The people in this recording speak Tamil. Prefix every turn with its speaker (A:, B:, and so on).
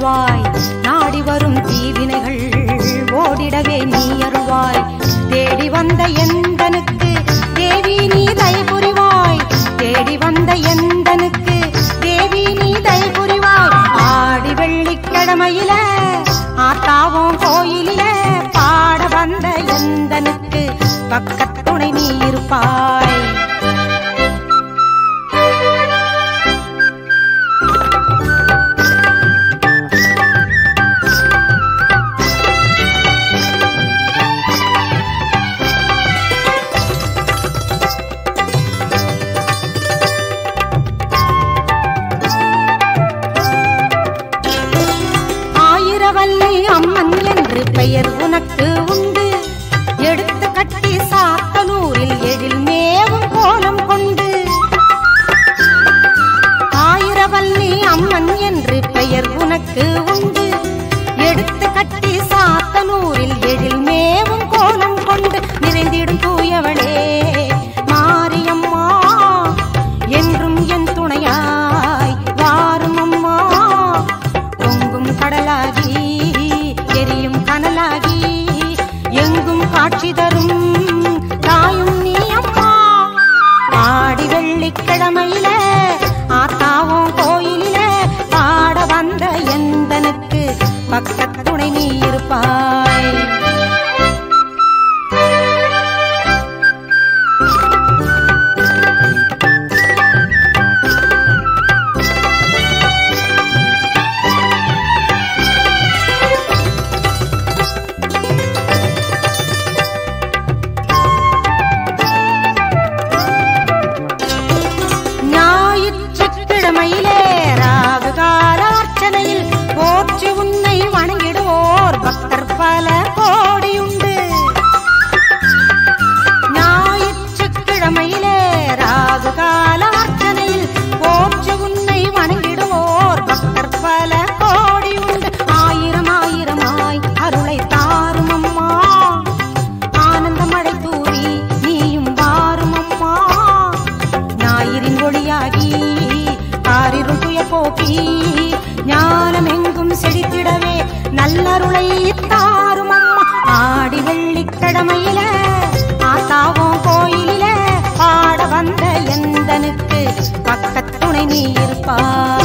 A: அருள்வாய் நாடி வரும் தீவினைகள் ஓடிடவே நீ அருள்வாய் தேடி வந்த எந்தனுக்கு தேவி நீ தயை புரிவாய் தேடி வந்த எந்தனுக்கு தேவி நீ தயை புரிவாய் ஆடி வெள்ளிக்கிழமையில ஆத்தாவும் கோயிலில பாட வந்த எந்தனுக்கு பக்கத்துணை நீ இருப்பாய் ஆயிரவல்லி அம்மன் என்று பெயர் உனக்கு உண்டு எடுத்து கட்டி சாத்தனூரில் எழில் மேவும் கோலம் கொண்டு ஆயிரவல்லி அம்மன் என்று பெயர் உனக்கு உண்டு எடுத்து கட்டி சாத்தனூரில் எழில் மேவும் கோலம் கொண்டு நிறைந்திடும் தூயவளே மாரியம்மா என்றும் என் துணையாய் வாரும் அம்மா பொங்கும் கடலாகி எரியும் கனலாகி எங்கும் காட்சி தரும் தாயும் நீ அம்மா ஆடி வெள்ளிக்கிழமையில ஆத்தாவும் கோயிலில பாட வந்த எந்தனுக்கு பக்கத்துணை நீ இருப்பாய் ஞாயிற்றுக்கிழமையிலே ராகு காலார்ச்சனையில் போற்றி உன்னை வணங்கிடுவோர் பக்தர் பல கோடியுண்டு ஞாயிற்றுக்கிழமையிலே ராகு காலார்ச்சனையில் போற்றி உன்னை வணங்கிடுவோர் பக்தர் பல கோடியுண்டு ஆயிரம் ஆயிரமாய் அருளை தாரும் அம்மா ஆனந்த மழை தூவி நீயும் வாரும் அம்மா ஞாயிறின் ஒளியாகி ஆறிருள் துய போக்கி ஞானம் எங்கும் செழித்திடவே நல்லருளை தாரும் அம்மா ஆடி வெள்ளிக்கிழமையில ஆத்தாவும் கோயிலில பாட வந்த எந்தனுக்கு பக்கத்துணை நீ இருப்பாய்